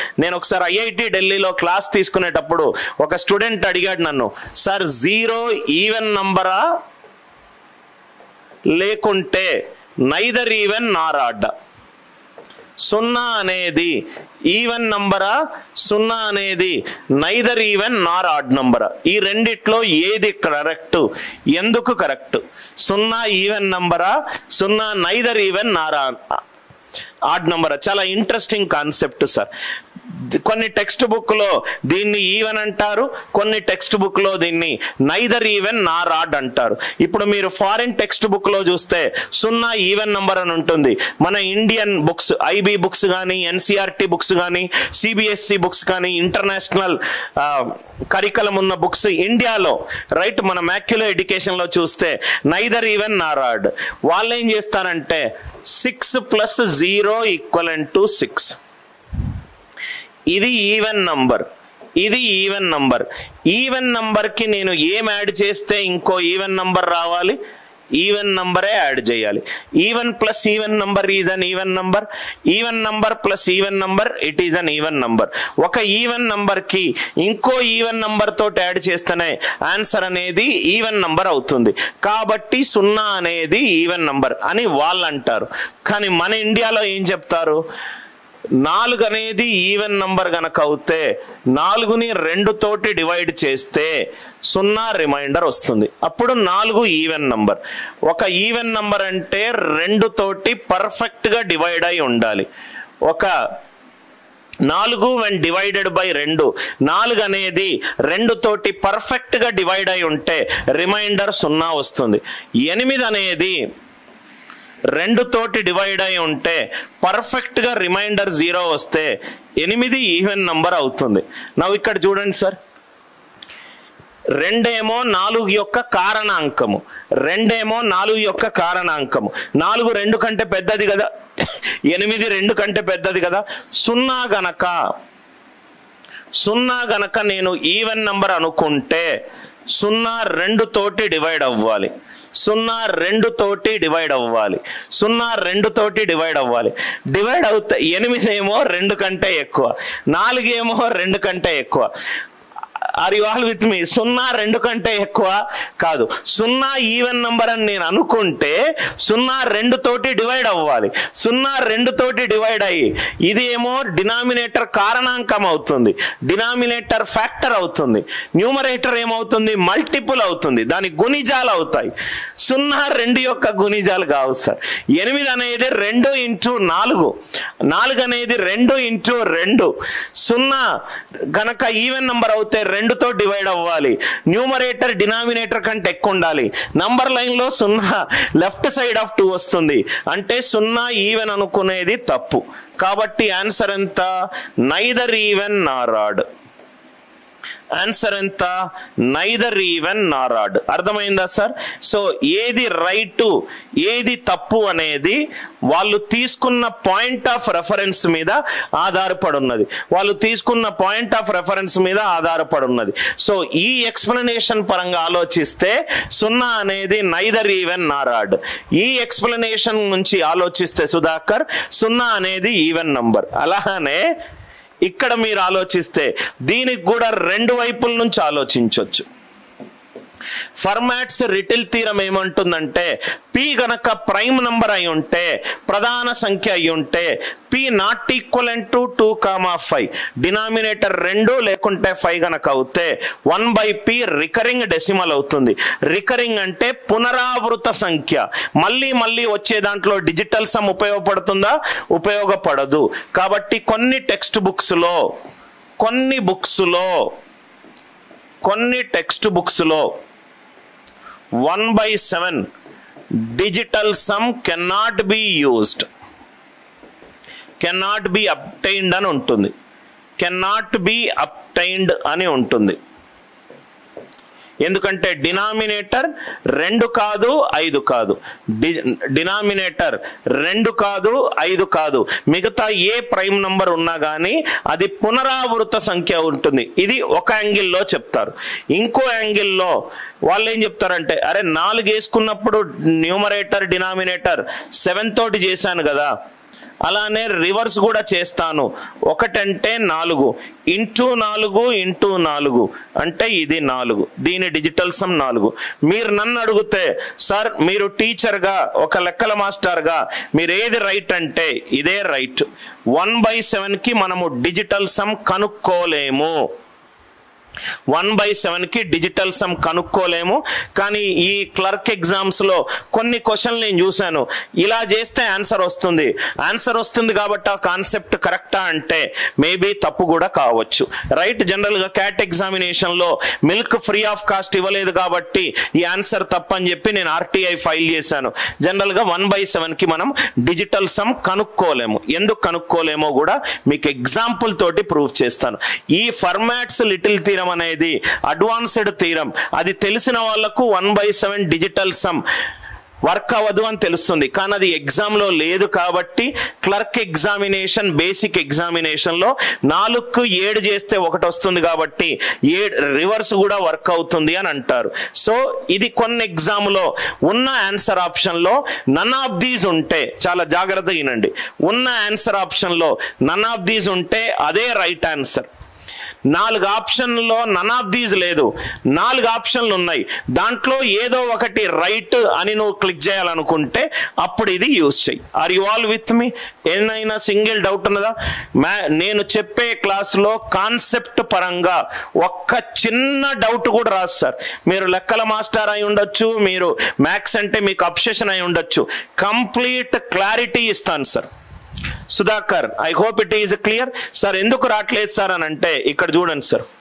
నేను ఒకసారి ఐఐటి ఢిల్లీలో క్లాస్ తీసుకునేటప్పుడు ఒక స్టూడెంట్ అడిగాడు నన్ను సార్ జీరో ఈవెన్ నంబరా లేకుంటే నైదర్ ఈవెన్ నార్ ఆడ్ సున్నా అనేది ఈవెన్ నంబరా సున్నా అనేది నైదర్ ఈవెన్ నార్ ఆడ్ నంబరా ఈ రెండిట్లో ఏది కరెక్ట్ ఎందుకు కరెక్ట్ సున్నా ఈవెన్ నంబరా సున్నా నైదర్ ఈవెన్ నార్ ఆడ్ నంబరా చాలా ఇంట్రెస్టింగ్ కాన్సెప్ట్ సార్ కొన్ని టెక్స్ట్ బుక్ లో దీన్ని ఈవెన్ అంటారు కొన్ని టెక్స్ట్ బుక్ లో దీన్ని నైదర్ ఈవెన్ నార్ ఆడ్ అంటారు ఇప్పుడు మీరు ఫారిన్ టెక్స్ట్ బుక్ లో చూస్తే సున్నా ఈవెన్ నంబర్ అని ఉంటుంది మన ఇండియన్ బుక్స్ ఐబీ బుక్స్ కానీ ఎన్సీఆర్టీ బుక్స్ కానీ సిబిఎస్సి బుక్స్ కానీ ఇంటర్నేషనల్ కరికలం ఉన్న బుక్స్ ఇండియాలో రైట్ మన మ్యాక్యులర్ ఎడ్యుకేషన్ లో చూస్తే నైదర్ ఈవెన్ నార్ ఆడ్ వాళ్ళు ఏం చేస్తారంటే six plus zero equal to six ఇది ఈవెన్ నంబర్ ఇది ఈవెన్ నంబర్ ఈవెన్ నంబర్కి నేను ఏం యాడ్ చేస్తే ఇంకో ఈవెన్ నంబర్ రావాలి ఈవెన్ నంబరే యాడ్ చేయాలి even plus even number is an even number even number plus even number it is an even number ఒక ఈవెన్ నంబర్ కి ఇంకో ఈవెన్ నంబర్ తోటి యాడ్ చేస్తేనే ఆన్సర్ అనేది ఈవెన్ నంబర్ అవుతుంది కాబట్టి సున్నా అనేది ఈవెన్ నంబర్ అని వాళ్ళు అంటారు కానీ మన ఇండియాలో ఏం చెప్తారు నాలుగు అనేది ఈవెన్ నంబర్ గనక అవుతే నాలుగుని రెండు తోటి డివైడ్ చేస్తే సున్నా రిమైండర్ వస్తుంది అప్పుడు నాలుగు ఈవెన్ నంబర్ ఒక ఈవెన్ నంబర్ అంటే రెండు తోటి పర్ఫెక్ట్ గా డివైడ్ అయి ఉండాలి ఒక నాలుగు వెన్ డివైడెడ్ బై రెండు నాలుగు అనేది రెండు తోటి పర్ఫెక్ట్ గా డివైడ్ అయి ఉంటే రిమైండర్ సున్నా వస్తుంది ఎనిమిది అనేది రెండు తోటి డివైడ్ అయి ఉంటే పర్ఫెక్ట్ గా రిమైండర్ జీరో వస్తే ఎనిమిది ఈవెన్ నంబర్ అవుతుంది నవ్వు ఇక్కడ చూడండి సార్ రెండేమో నాలుగు యొక్క కారణాంకము రెండేమో నాలుగు యొక్క కారణాంకము నాలుగు రెండు కంటే పెద్దది కదా ఎనిమిది రెండు కంటే పెద్దది కదా సున్నా గనక సున్నా గనక నేను ఈవెన్ నంబర్ అనుకుంటే సున్నా రెండు తోటి డివైడ్ అవ్వాలి సున్నా రెండు తోటి డివైడ్ అవ్వాలి సున్నా రెండు తోటి డివైడ్ అవ్వాలి డివైడ్ అవుతా ఎనిమిది ఏమో రెండు కంటే ఎక్కువ నాలుగేమో రెండు కంటే ఎక్కువ are you all with me సున్నా రెండు కంటే ఎక్కువ కాదు సున్నా ఈవెన్ నంబర్ అని నేను అనుకుంటే సున్నా రెండు తోటి డివైడ్ అవ్వాలి సున్నా రెండు తోటి డివైడ్ అయ్యి ఇది ఏమో డినామినేటర్ కారణాంకం అవుతుంది డినామినేటర్ ఫ్యాక్టర్ అవుతుంది న్యూమరేటర్ ఏమవుతుంది మల్టిపుల్ అవుతుంది దాని గుణిజాలు అవుతాయి సున్నా రెండు యొక్క గుణిజాలు కావు సార్ ఎనిమిది అనేది రెండు ఇంటూ నాలుగు నాలుగు అనేది రెండు ఇంటూ రెండు సున్నా గనక ఈవెన్ నంబర్ అవుతే రెండుతో డివైడ్ అవ్వాలి న్యూమరేటర్ డినామినేటర్ కంటే ఎక్కువ ఉండాలి నంబర్ లైన్ లో సున్నా లెఫ్ట్ సైడ్ ఆఫ్ టూ వస్తుంది అంటే సున్నా ఈవెన్ అనుకునేది తప్పు కాబట్టి ఆన్సర్ ఎంత నైదర్ ఈవెన్ నారాడ్ ఆన్సర్ ఎంత నైదర్ ఈవెన్ నారాడ్ అర్థమైందా సార్ సో ఏది రైట్ ఏది తప్పు అనేది వాళ్ళు తీసుకున్న పాయింట్ ఆఫ్ రెఫరెన్స్ మీద ఆధారపడి ఉన్నది వాళ్ళు తీసుకున్న పాయింట్ ఆఫ్ రెఫరెన్స్ మీద ఆధారపడి ఉన్నది సో ఈ ఎక్స్ప్లెనేషన్ పరంగా ఆలోచిస్తే సున్నా అనేది నైదర్ ఈవెన్ నారాడ్ ఈ ఎక్స్ప్లెనేషన్ నుంచి ఆలోచిస్తే సుధాకర్ సున్నా అనేది ఈవెన్ నంబర్ అలానే ఇక్కడ మీరు ఆలోచిస్తే దీనికి కూడా రెండు వైపుల నుంచి ఆలోచించవచ్చు ఫర్మాట్స్ రిటిల్ తీరం ఏమంటుందంటే పి గనక ప్రైమ్ నంబర్ అయి ఉంటే ప్రధాన సంఖ్య అయి ఉంటే P not equal to two comma five denominator రెండు లేకుంటే ఫైవ్ గనక అవుతే one by P recurring decimal అవుతుంది రికరింగ్ అంటే పునరావృత సంఖ్య మళ్ళీ మళ్ళీ వచ్చే దాంట్లో డిజిటల్ సమ్ ఉపయోగపడుతుందా ఉపయోగపడదు కాబట్టి కొన్ని టెక్స్ట్ బుక్స్ లో కొన్ని బుక్స్ లో కొన్ని టెక్స్ట్ బుక్స్ లో one by seven digital sum cannot be used cannot be obtained అని ఉంటుంది కెనాట్ బి అప్టైన్డ్ అని ఉంటుంది ఎందుకంటే డినామినేటర్ రెండు కాదు ఐదు కాదు డినామినేటర్ రెండు కాదు ఐదు కాదు మిగతా ఏ ప్రైమ్ నంబర్ ఉన్నా కానీ అది పునరావృత సంఖ్య ఉంటుంది ఇది ఒక యాంగిల్లో చెప్తారు ఇంకో యాంగిల్లో వాళ్ళు ఏం చెప్తారంటే అరే నాలుగు వేసుకున్నప్పుడు న్యూమరేటర్ డినామినేటర్ సెవెన్ తోటి చేశాను కదా అలానే రివర్స్ కూడా చేస్తాను ఒకటంటే నాలుగు ఇంటూ నాలుగు ఇంటూ నాలుగు అంటే ఇది నాలుగు దీని డిజిటల్ సమ్ నాలుగు మీరు నన్ను అడిగితే సార్ మీరు టీచర్గా ఒక లెక్కల మాస్టర్గా మీరు ఏది రైట్ అంటే ఇదే రైట్ వన్ బై సెవెన్కి మనము డిజిటల్ సమ్ కనుక్కోలేము వన్ బై సెవెన్కి డిజిటల్ సమ్ కనుక్కోలేము కానీ ఈ క్లర్క్ ఎగ్జామ్స్లో కొన్ని క్వశ్చన్లు నేను చూశాను ఇలా చేస్తే ఆన్సర్ వస్తుంది ఆన్సర్ వస్తుంది కాబట్టి ఆ కాన్సెప్ట్ కరెక్టా అంటే మేబీ తప్పు కూడా కావచ్చు రైట్ జనరల్గా క్యాట్ ఎగ్జామినేషన్లో మిల్క్ ఫ్రీ ఆఫ్ కాస్ట్ ఇవ్వలేదు కాబట్టి ఈ ఆన్సర్ తప్పని చెప్పి నేను ఆర్టీఐ ఫైల్ చేశాను జనరల్గా వన్ బై సెవెన్కి మనం డిజిటల్ సమ్ కనుక్కోలేము ఎందుకు కనుక్కోలేమో కూడా మీకు ఎగ్జాంపుల్ తోటి ప్రూవ్ చేస్తాను ఈ ఫర్మాట్స్ లిటిల్ తీరం అనేది అడ్వాన్స్డ్ తీరం అది తెలిసిన వాళ్లకు one by seven digital sum work అవ్వదు అని తెలుస్తుంది కానీ అది ఎగ్జామ్లో లేదు కాబట్టి క్లర్క్ ఎగ్జామినేషన్ బేసిక్ ఎగ్జామినేషన్లో నాలుగుకు ఏడు చేస్తే ఒకటి వస్తుంది కాబట్టి ఏ రివర్స్ కూడా వర్క్ అవుతుంది అని అంటారు సో ఇది కొన్ని ఎగ్జామ్లో ఉన్న ఆన్సర్ ఆప్షన్లో నన్ ఆఫ్ దీస్ ఉంటే చాలా జాగ్రత్తగా వినండి ఉన్న ఆన్సర్ ఆప్షన్లో నన్ ఆఫ్ దీస్ ఉంటే అదే రైట్ ఆన్సర్ నాలుగు ఆప్షన్లో నన్ ఆఫ్ దీస్ లేదు నాలుగు ఆప్షన్లు ఉన్నాయి దాంట్లో ఏదో ఒకటి రైట్ అని నువ్వు క్లిక్ చేయాలనుకుంటే అప్పుడు ఇది యూజ్ చెయ్యి are you all with me ఏమైనా సింగిల్ డౌట్ ఉన్నదా మ్యా నేను చెప్పే క్లాస్లో కాన్సెప్ట్ పరంగా ఒక్క చిన్న డౌట్ కూడా రాదు సార్ మీరు లెక్కల మాస్టర్ అయి ఉండొచ్చు మీరు మ్యాథ్స్ అంటే మీకు అబ్సెషన్ అయి ఉండొచ్చు కంప్లీట్ క్లారిటీ ఇస్తాను sir Sudhakar I hope it is clear sir ఎందుకు రావట్లేదు సార్ అని అంటే ఇక్కడ చూడండి సార్